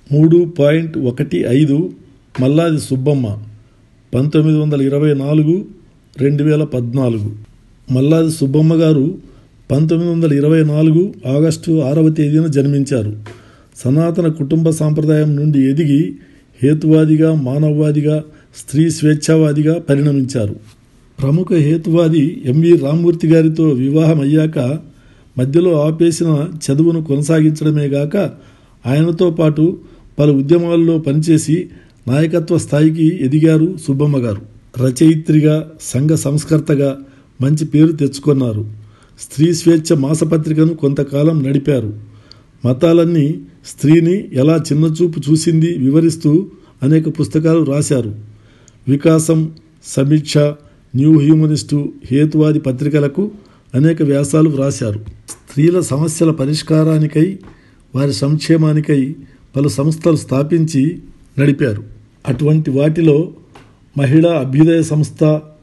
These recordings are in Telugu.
మూడు పాయింట్ ఒకటి ఐదు మల్లాది సుబ్బమ్మ పంతొమ్మిది వందల ఇరవై నాలుగు రెండు వేల పద్నాలుగు మల్లాది సుబ్బమ్మ గారు పంతొమ్మిది వందల ఇరవై నాలుగు ఆగస్టు ఆరవ తేదీన జన్మించారు సనాతన కుటుంబ సాంప్రదాయం నుండి ఎదిగి హేతువాదిగా మానవవాదిగా స్త్రీ స్వేచ్ఛావాదిగా పరిణమించారు ప్రముఖ హేతువాది ఎంవి రామ్మూర్తి గారితో వివాహం అయ్యాక మధ్యలో ఆపేసిన చదువును కొనసాగించడమే గాక ఆయనతో పాటు పలు ఉద్యమాల్లో పనిచేసి నాయకత్వ స్థాయికి ఎదిగారు సుబ్బమ్మ గారు రచయిత్రిగా సంఘ సంస్కర్తగా మంచి పేరు తెచ్చుకున్నారు స్త్రీ స్వేచ్ఛ మాసపత్రికను కొంతకాలం నడిపారు మతాలన్నీ స్త్రీని ఎలా చిన్నచూపు చూసింది వివరిస్తూ అనేక పుస్తకాలు రాశారు వికాసం సమీక్ష న్యూ హ్యూమనిస్టు హేతువాది పత్రికలకు అనేక వ్యాసాలు వ్రాశారు స్త్రీల సమస్యల పరిష్కారానికై వారి సంక్షేమానికై పలు సంస్థలు స్థాపించి నడిపారు అటువంటి వాటిలో మహిళా అభ్యుదయ సంస్థ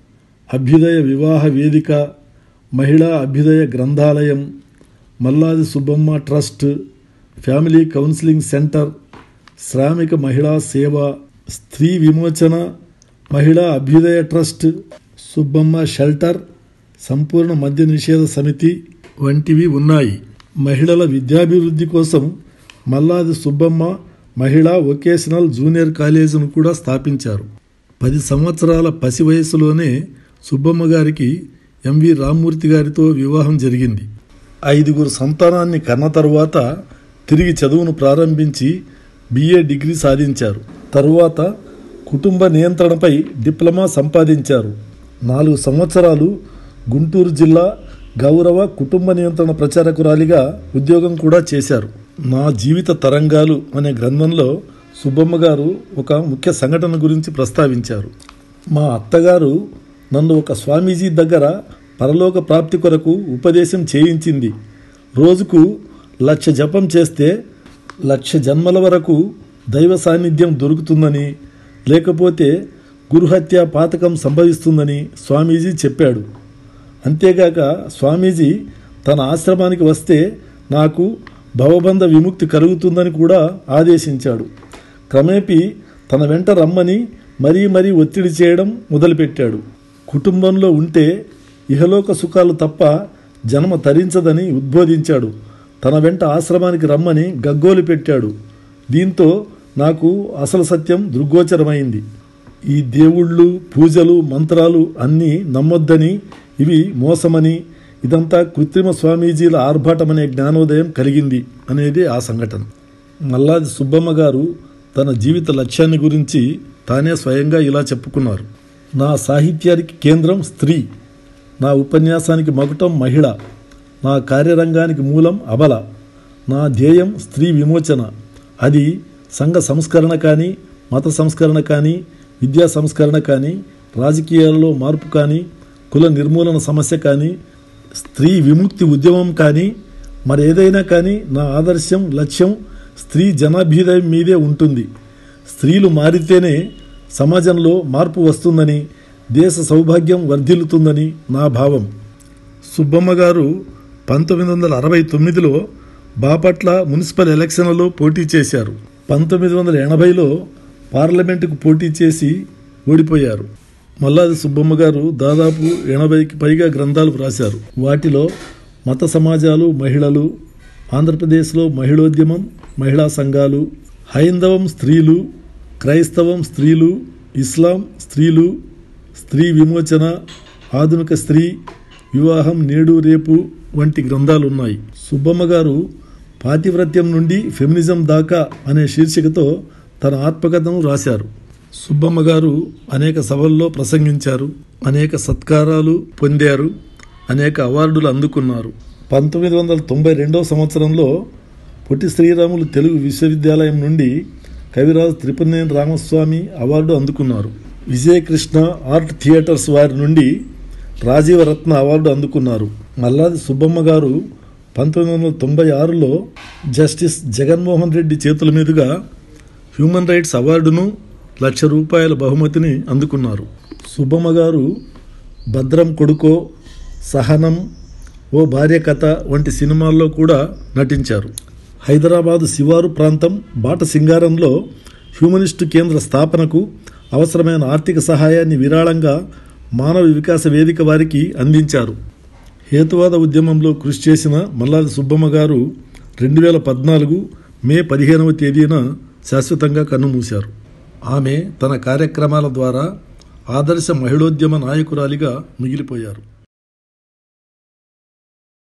అభ్యుదయ వివాహ వేదిక మహిళా అభ్యుదయ గ్రంథాలయం Malladi Subbamma trust family counselling centre శ్రామిక మహిళా సేవ స్త్రీ విమోచన మహిళా అభ్యుదయ ట్రస్ట్ సుబ్బమ్మ షెల్టర్ సంపూర్ణ మద్య నిషేధ సమితి వంటివి ఉన్నాయి మహిళల విద్యాభివృద్ధి కోసం మల్లాది సుబ్బమ్మ మహిళా వొకేషనల్ జూనియర్ కాలేజీను కూడా స్థాపించారు పది సంవత్సరాల పసి వయసులోనే సుబ్బమ్మ గారికి ఎంవి రామ్మూర్తి గారితో వివాహం జరిగింది ఐదుగురు సంతానాన్ని కన్న తరువాత తిరిగి చదువును ప్రారంభించి బిఏ డిగ్రీ సాధించారు తరువాత కుటుంబ నియంత్రణపై డిప్లొమా సంపాదించారు నాలుగు సంవత్సరాలు గుంటూరు జిల్లా గౌరవ కుటుంబ నియంత్రణ ప్రచారకురాలిగా ఉద్యోగం కూడా చేశారు నా జీవిత తరంగాలు అనే గ్రంథంలో సుబ్బమ్మ గారు ఒక ముఖ్య సంఘటన గురించి ప్రస్తావించారు మా అత్తగారు నన్ను ఒక స్వామీజీ దగ్గర పరలోక ప్రాప్తి కొరకు ఉపదేశం చేయించింది రోజుకు లక్ష జపం చేస్తే లక్ష జన్మల వరకు దైవ సాన్నిధ్యం దొరుకుతుందని లేకపోతే గురుహత్య పాతకం సంభవిస్తుందని స్వామీజీ చెప్పాడు అంతేగాక స్వామీజీ తన ఆశ్రమానికి వస్తే నాకు భవబంధ విముక్తి కలుగుతుందని కూడా ఆదేశించాడు క్రమేపీ తన వెంట రమ్మని మరీ మరీ ఒత్తిడి చేయడం మొదలుపెట్టాడు కుటుంబంలో ఉంటే ఇహలోక సుఖాలు తప్ప జన్మ తరించదని ఉద్బోధించాడు తన వెంట ఆశ్రమానికి రమ్మని గగ్గోలు పెట్టాడు దీంతో నాకు అసలు సత్యం దృగ్గోచరమైంది ఈ దేవుళ్ళు పూజలు మంత్రాలు అన్నీ నమ్మొద్దని ఇవి మోసమని ఇదంతా కృత్రిమ స్వామీజీల ఆర్భాటమనే జ్ఞానోదయం కలిగింది అనేది ఆ సంఘటన మల్లాది సుబ్బమ్మ గారు తన జీవిత లక్ష్యాన్ని గురించి తానే స్వయంగా ఇలా చెప్పుకున్నారు నా సాహిత్యానికి కేంద్రం స్త్రీ నా ఉపన్యాసానికి మకుటం మహిళ నా కార్యరంగానికి మూలం అబల నా ధ్యేయం స్త్రీ విమోచన అది సంఘ సంస్కరణ కానీ మత సంస్కరణ కానీ విద్యా సంస్కరణ కానీ రాజకీయాలలో మార్పు కానీ కుల నిర్మూలన సమస్య కానీ స్త్రీ విముక్తి ఉద్యమం కానీ మరేదైనా కానీ నా ఆదర్శం లక్ష్యం స్త్రీ జనాభ్యుదయం మీదే ఉంటుంది స్త్రీలు మారితేనే సమాజంలో మార్పు వస్తుందని దేశ సౌభాగ్యం వర్ధిల్లుతుందని నా భావం సుబ్బమ్మ గారు పంతొమ్మిది వందల అరవై తొమ్మిదిలో బాపట్ల మున్సిపల్ ఎలక్షన్లలో పోటీ చేశారు పంతొమ్మిది వందల ఎనభైలో పార్లమెంటుకు పోటీ చేసి ఓడిపోయారు మల్లాది సుబ్బమ్మ గారు దాదాపు ఎనభైకి పైగా గ్రంథాలు వ్రాశారు వాటిలో మత సమాజాలు మహిళలు ఆంధ్రప్రదేశ్లో మహిళోద్యమం మహిళా సంఘాలు హైందవం స్త్రీలు క్రైస్తవం స్త్రీలు ఇస్లాం స్త్రీలు స్త్రీ విమోచన ఆధునిక స్త్రీ వివాహం నేడు రేపు వంటి గ్రంథాలు ఉన్నాయి సుబ్బమ్మ గారు పాతివ్రత్యం నుండి ఫెమినిజం దాకా అనే శీర్షికతో తన ఆత్మకథను రాశారు సుబ్బమ్మ గారు అనేక సభల్లో ప్రసంగించారు అనేక సత్కారాలు పొందారు అనేక అవార్డులు అందుకున్నారు పంతొమ్మిది వందల తొంభై రెండవ సంవత్సరంలో పొట్టి శ్రీరాములు తెలుగు విశ్వవిద్యాలయం నుండి కవిరాజు త్రిపురనేని రామస్వామి అవార్డు అందుకున్నారు విజయకృష్ణ ఆర్ట్ థియేటర్స్ వారి నుండి రాజీవరత్న అవార్డు అందుకున్నారు మల్లాది సుబ్బమ్మ గారు పంతొమ్మిది వందల తొంభై ఆరులో జస్టిస్ జగన్మోహన్ రెడ్డి చేతుల మీదుగా హ్యూమన్ రైట్స్ అవార్డును లక్ష రూపాయల బహుమతిని అందుకున్నారు సుబ్బమ్మ గారు భద్రం కొడుకో సహనం ఓ భార్య కథ వంటి సినిమాల్లో కూడా నటించారు హైదరాబాదు శివారు ప్రాంతం బాట సింగారంలో హ్యూమనిస్టు కేంద్ర స్థాపనకు అవసరమైన ఆర్థిక సహాయాన్ని విరాళంగా మానవ వికాస వేదిక వారికి అందించారు హేతువాద ఉద్యమంలో కృషి చేసిన మల్లాది సుబ్బమ్మ గారు రెండు వేల పద్నాలుగు మే పదిహేనవ తేదీన శాశ్వతంగా కన్నుమూశారు ఆమె తన కార్యక్రమాల ద్వారా ఆదర్శ మహిళోద్యమ నాయకురాలిగా మిగిలిపోయారు